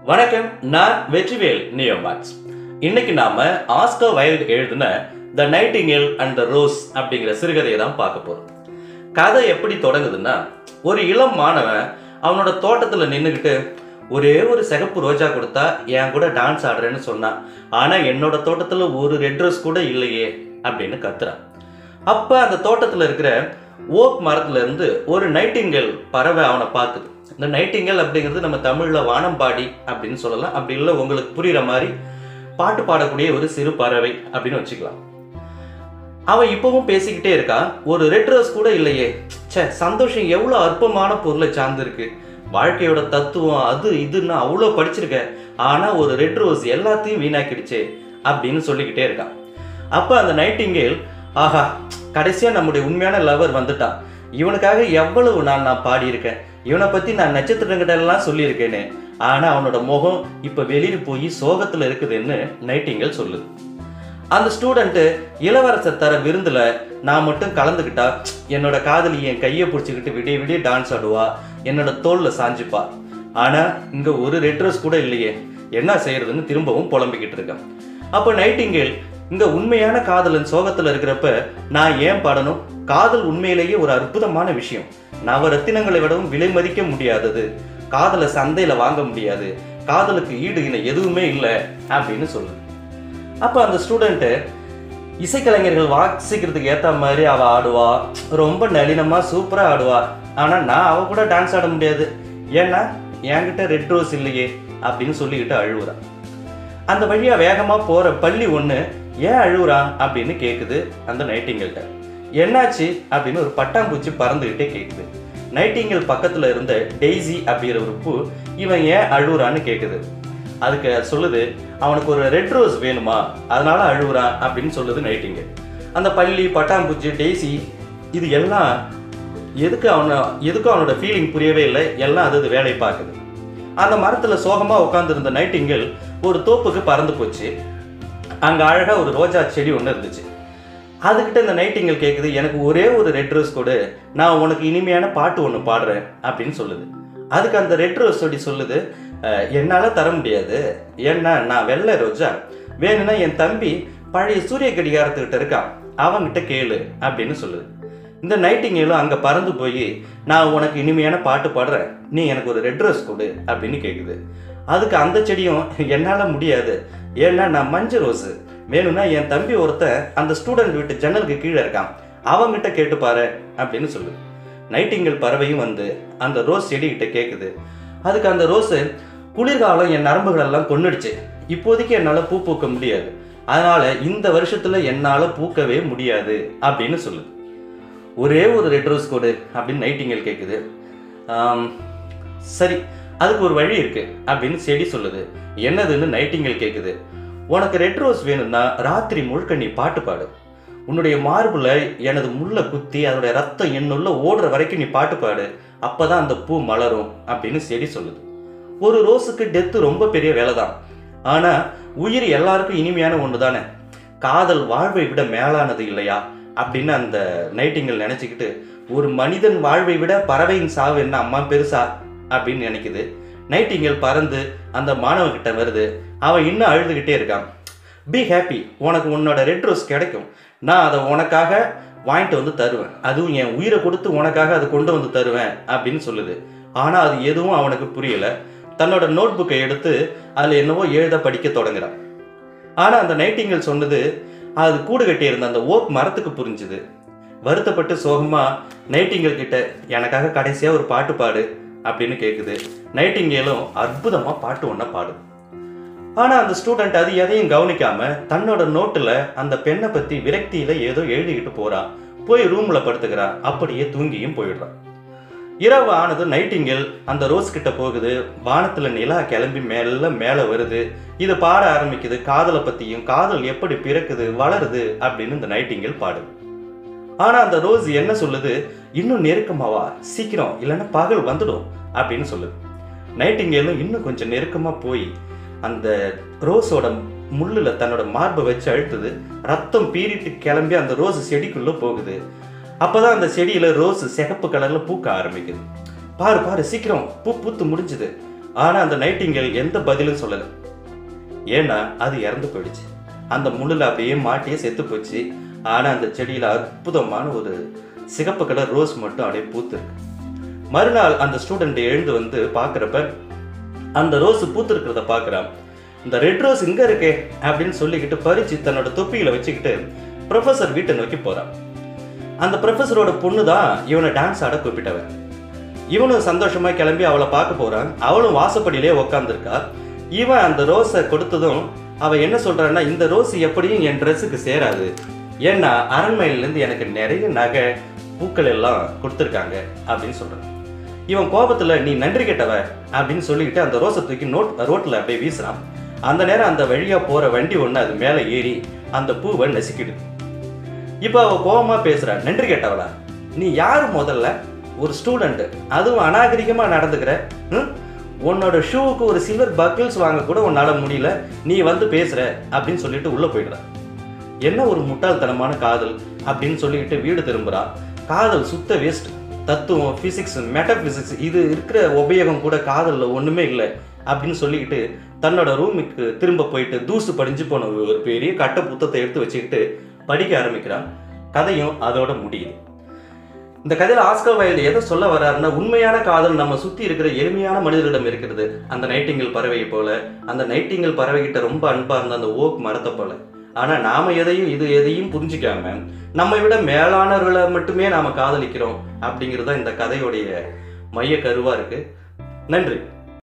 வணக்கம் நான் வெற்றிவேல் நியோமாக்ஸ் இன்னைக்கு நாம ஆஸ்கர் வைல்டு எழுதின the Nightingale and the Rose அப்படிங்கிற சிறுகதையை தான் பார்க்க போறோம் கதை எப்படி தொடங்குதுன்னா ஒரு இளம் மாணவன் அவனோட தோட்டத்துல நின்றுக்கிட்டு ஒரே ஒரு சிகப்பு ரோஜா கொடுத்தா என் கூட டான்ஸ் ஆடுறேன்னு சொன்னான் ஆனா என்னோட தோட்டத்துல ஒரு ரெட் ரோஸ் கூட இல்லையே அப்படின்னு கத்துறான் அப்ப அந்த தோட்டத்துல இருக்கிற ஓக் மரத்துல இருந்து ஒரு நைட்டிங்கல் பறவை அவனை பார்க்குது இந்த நைட்டிங்கல் அப்படிங்கிறது நம்ம தமிழ்ல வானம்பாடி அப்படின்னு சொல்லலாம் அப்படி இல்லை உங்களுக்கு புரியுற மாதிரி பாட்டு பாடக்கூடிய ஒரு சிறு பறவை அப்படின்னு வச்சுக்கலாம் அவன் இப்பவும் பேசிக்கிட்டே இருக்கான் ஒரு ரெட் ரோஸ் கூட இல்லையே ச்சே சந்தோஷம் எவ்வளோ அற்பமான பொருளை சார்ந்திருக்கு வாழ்க்கையோட தத்துவம் அது இதுன்னு அவ்வளோ படிச்சிருக்க ஆனால் ஒரு ரெட் ரோஸ் எல்லாத்தையும் வீணாக்கிடுச்சே அப்படின்னு சொல்லிக்கிட்டே இருக்கான் அப்போ அந்த நைட்டிங்கேல் ஆஹா கடைசியாக நம்முடைய உண்மையான லவர் வந்துட்டான் இவனுக்காக எவ்வளவு நான் நான் பாடியிருக்கேன் இவனை பற்றி நான் நட்சத்திரங்கிட்ட எல்லாம் சொல்லியிருக்கேனே ஆனால் அவனோட முகம் இப்போ வெளியில் போய் சோகத்தில் இருக்குதுன்னு நைட்டிங்கேல் சொல்லுது அந்த ஸ்டூடெண்ட்டு இளவரசர் தர விருந்துல நான் மட்டும் கலந்துக்கிட்டா என்னோட காதலி என் கையை பிடிச்சிக்கிட்டு விடிய விடிய டான்ஸ் ஆடுவா என்னோட தோல்ல சாஞ்சுப்பா ஆனா இங்க ஒரு ரெட்ரஸ் கூட இல்லையே என்ன செய்யறதுன்னு திரும்பவும் புலம்பிக்கிட்டு இருக்கேன் அப்போ நைட்டிங்கேல் இங்க உண்மையான காதலன் சோகத்துல இருக்கிறப்ப நான் ஏன் பாடணும் காதல் உண்மையிலேயே ஒரு அற்புதமான விஷயம் நவரத்தினங்களை விடவும் விலை மதிக்க முடியாதது காதலை சந்தையில வாங்க முடியாது காதலுக்கு ஈடு இணை எதுவுமே இல்லை அப்படின்னு சொல்லுது அப்போ அந்த ஸ்டூடெண்ட்டு இசைக்கலைஞர்கள் வாசிக்கிறதுக்கு ஏற்ற மாதிரி அவள் ஆடுவா ரொம்ப நளினமாக சூப்பராக ஆடுவா ஆனால் நான் அவ கூட டான்ஸ் ஆட முடியாது ஏன்னா என்கிட்ட ரெட் ரோஸ் இல்லையே அப்படின்னு சொல்லிக்கிட்டு அழுவுறான் அந்த வழியாக வேகமாக போகிற பள்ளி ஒன்று ஏன் அழுவுறான் அப்படின்னு கேட்குது அந்த நைட்டிங்கல்கிட்ட என்னாச்சு அப்படின்னு ஒரு பட்டாம்பூச்சி பறந்துக்கிட்டே கேட்குது நைட்டிங்கல் பக்கத்தில் இருந்த டெய்ஸி அப்படிங்கிற ஒரு பூ இவன் ஏன் அழுவுறான்னு கேட்குது அதுக்கு சொல்லுது அவனுக்கு ஒரு ரெட் ரோஸ் வேணுமா அதனால அழுகுறான் அப்படின்னு சொல்லுது நைட்டிங்க அந்த பள்ளி பட்டாம்பூச்சி டெய்ஸி இது எல்லாம் எதுக்கு அவனை எதுக்கும் அவனோட ஃபீலிங் புரியவே இல்லை எல்லாம் அது அது வேலையை பார்க்குது அந்த மரத்தில் சோகமாக உட்காந்துருந்த நைட்டிங்கல் ஒரு தோப்புக்கு பறந்து போச்சு அங்கே அழகாக ஒரு ரோஜா செடி ஒன்று இருந்துச்சு அதுக்கிட்ட இந்த நைட்டிங்கல் கேட்குது எனக்கு ஒரே ஒரு ரெட் ரோஸ் கொடு நான் உனக்கு இனிமையான பாட்டு ஒன்று பாடுறேன் அப்படின்னு சொல்லுது அதுக்கு அந்த ரெட் ரோஸ் செடி சொல்லுது "அஹ், என்னால தர முடியாது ஏன்னா நான் வெள்ளை ரோஜா வேணும்னா என் தம்பி பழைய சூரிய கடிகாரத்துக்கிட்ட இருக்கான் அவன்கிட்ட கேளு அப்படின்னு சொல்லுது இந்த நைட்டிங்கேலும் அங்கே பறந்து போய் நான் உனக்கு இனிமையான பாட்டு பாடுறேன் நீ எனக்கு ஒரு ரெட் ரோஸ் கொடு அப்படின்னு கேட்குது அதுக்கு அந்த செடியும் என்னால் முடியாது ஏன்னா நான் மஞ்சள் ரோஸு வேணும்னா என் தம்பி ஒருத்தன் அந்த ஸ்டூடெண்ட் வீட்டு ஜன்னலுக்கு கீழே இருக்கான் அவங்கிட்ட கேட்டு பாரு அப்படின்னு சொல்லுது நைட்டிங்கல் பறவையும் வந்து அந்த ரோஸ் செடிகிட்ட கேட்குது அதுக்கு அந்த ரோஸு குளிர்காலம் என் நரம்புகளெல்லாம் கொன்னுடுச்சு இப்போதைக்கு என்னால் பூ பூக்க முடியாது அதனால இந்த வருஷத்துல என்னால் பூக்கவே முடியாது அப்படின்னு சொல்லுது ஒரே ஒரு ரெட் ரோஸ் கோடு அப்படின்னு நைட்டிங்கல் கேட்குது ஆம், சரி அதுக்கு ஒரு வழி இருக்கு அப்படின்னு செடி சொல்லுது என்னதுன்னு நைட்டிங்கல் கேட்குது உனக்கு ரெட் ரோஸ் வேணும்னா ராத்திரி முழுக்க நீ பாட்டு பாடு உன்னுடைய மார்புல எனது முள்ளை குத்தி அதோடைய ரத்தம் என்னுள்ள ஓடுற வரைக்கும் நீ பாட்டு பாடு அப்பதான் அந்த பூ மலரும் அப்படின்னு செடி சொல்லுது ஒரு ரோஸுக்கு டெத்து ரொம்ப பெரிய வேலை தான் ஆனா உயிர் எல்லாருக்கும் இனிமையான ஒன்று தானே காதல் வாழ்வை விட மேலானது இல்லையா அப்படின்னு அந்த நைட்டிங்கல் நினச்சிக்கிட்டு ஒரு மனிதன் வாழ்வை விட பறவையின் சாவு என்ன அம்மா பெருசா அப்படின்னு நினைக்குது நைட்டிங்கல் பறந்து அந்த மாணவன்கிட்ட வருது அவன் இன்னும் அழுதுகிட்டே இருக்கான் பி ஹாப்பி உனக்கு உன்னோட ரெட் ரோஸ் கிடைக்கும் நான் அதை உனக்காக வாங்கிட்டு வந்து தருவேன் அதுவும் என் உயிரை கொடுத்து உனக்காக அதை கொண்டு வந்து தருவேன் அப்படின்னு சொல்லுது ஆனால் அது எதுவும் அவனுக்கு புரியல தன்னோட நோட் புக்கை எடுத்து அதில் என்னவோ எழுத படிக்க தொடங்குறான் ஆனால் அந்த நைட்டிங்கல் சொன்னது அது கூடு கட்டியிருந்த அந்த ஓக் மரத்துக்கு புரிஞ்சுது வருத்தப்பட்டு சோகமா நைட்டிங்கல் கிட்ட எனக்காக கடைசியாக ஒரு பாட்டு பாடு அப்படின்னு கேட்குது நைட்டிங்கேலும் அற்புதமாக பாட்டு ஒன்றை பாடுது ஆனால் அந்த ஸ்டூடெண்ட் அது எதையும் கவனிக்காம தன்னோட நோட்டில் அந்த பெண்ணை பற்றி விரக்தியில் ஏதோ எழுதிக்கிட்டு போறான் போய் ரூமில் படுத்துக்கிறா அப்படியே தூங்கியும் போயிடுறான் இரவு ஆனது நைட்டிங்கல் அந்த ரோஸ் கிட்ட போகுது வானத்துல நிலா கிளம்பி மேல மேலே வருது இது பாட ஆரம்பிக்குது காதலை பத்தியும் காதல் எப்படி பிறக்குது வளருது அப்படின்னு இந்த நைட்டிங்கல் பாடுது ஆனா அந்த ரோஸ் என்ன சொல்லுது இன்னும் நெருக்கமாவா சீக்கிரம் இல்லைன்னா பகல் வந்துடும் அப்படின்னு சொல்லுது நைட்டிங்கேலும் இன்னும் கொஞ்சம் நெருக்கமா போய் அந்த ரோஸோட முள்ளுல தன்னோட மார்பை வச்சு அழுத்துது ரத்தம் பீறிட்டு கிளம்பி அந்த ரோஸ் செடிக்குள்ள போகுது அப்பதான் அந்த செடியில ரோஸ் சிகப்பு கலர்ல பூக்க ஆரம்பிக்குது பாரு பாரு சீக்கிரம் பூ பூத்து முடிஞ்சுது ஆனா அந்த நைட்டிங்கேல் எந்த பதிலும் சொல்லலை ஏன்னா அது இறந்து போயிடுச்சு அந்த முள்ளில் அப்படியே மாட்டியே செத்து போச்சு ஆனா அந்த செடியில அற்புதமான ஒரு சிகப்பு கலர் ரோஸ் மட்டும் அப்படியே பூத்திருக்கு மறுநாள் அந்த ஸ்டூடெண்ட் எழுந்து வந்து பார்க்குறப்ப அந்த ரோஸ் பூத்திருக்கிறத பார்க்குறான் இந்த ரெட் ரோஸ் இங்க இருக்கே அப்படின்னு சொல்லிக்கிட்டு பறிச்சு தன்னோட தொப்பியில வச்சுக்கிட்டு ப்ரொஃபஸர் வீட்டை நோக்கி போறான் அந்த ப்ரொஃபஸரோட பொண்ணு தான் இவனை டான்ஸ் ஆட கூப்பிட்டவன் இவனும் சந்தோஷமா கிளம்பி அவளை பார்க்க போறான் அவளும் வாசப்படியிலே உக்காந்துருக்கா இவன் அந்த ரோஸை கொடுத்ததும் அவ என்ன சொல்றான்னா இந்த ரோஸ் எப்படியும் என் ட்ரெஸ்ஸுக்கு சேராது ஏன்னா அரண்மனையிலேருந்து எனக்கு நிறைய நகை பூக்கள் எல்லாம் கொடுத்துருக்காங்க அப்படின்னு சொல்றான் இவன் கோபத்துல நீ நன்றி கெட்டவ அப்படின்னு சொல்லிக்கிட்டு அந்த ரோஸை தூக்கி நோட் ரோட்ல அப்படியே வீசுறான் அந்த நேரம் அந்த வழியா போற வண்டி ஒன்று அது மேலே ஏறி அந்த பூவை நசுக்கிடுது இப்போ அவ கோபமா பேசுறா நன்றி கேட்டவளா நீ யார் முதல்ல ஒரு ஸ்டூடெண்ட் அதுவும் அநாகரிகமா நடந்துக்கிற ம்? உன்னோட ஷூவுக்கு ஒரு சில்வர் பக்கிள்ஸ் வாங்க கூட உன்னால முடியல நீ வந்து பேசுற அப்படின்னு சொல்லிட்டு உள்ள போயிடுற என்ன ஒரு முட்டாள்தனமான காதல் அப்படின்னு சொல்லிட்டு வீடு திரும்புறா காதல் சுத்த வேஸ்ட் தத்துவம் பிசிக்ஸ் மெட்டபிசிக்ஸ் இது இருக்கிற உபயோகம் கூட காதல்ல ஒண்ணுமே இல்லை அப்படின்னு சொல்லிக்கிட்டு தன்னோட ரூமுக்கு திரும்ப போயிட்டு தூசு படிஞ்சு போன ஒரு பெரிய கட்ட புத்தகத்தை எடுத்து வச்சுக்கிட்டு படிக்க ஆரம்பிக்கிறான் கதையும் அதோட முடியுது இந்த கதையில ஆஸ்கர் வைல்டு எதை சொல்ல வர்றாருன்னா உண்மையான காதல் நம்ம சுத்தி இருக்கிற எளிமையான மனிதர்களிடம் இருக்கிறது அந்த நைட்டிங்கல் பறவையை போல அந்த நைட்டிங்கல் பறவைகிட்ட ரொம்ப அன்பா இருந்த அந்த ஓக் மரத்தை போல ஆனா நாம எதையும் இது எதையும் புரிஞ்சிக்காம நம்மை விட மேலானவர்களை மட்டுமே நாம காதலிக்கிறோம் அப்படிங்கிறது தான் இந்த கதையுடைய மைய கருவா இருக்கு நன்றி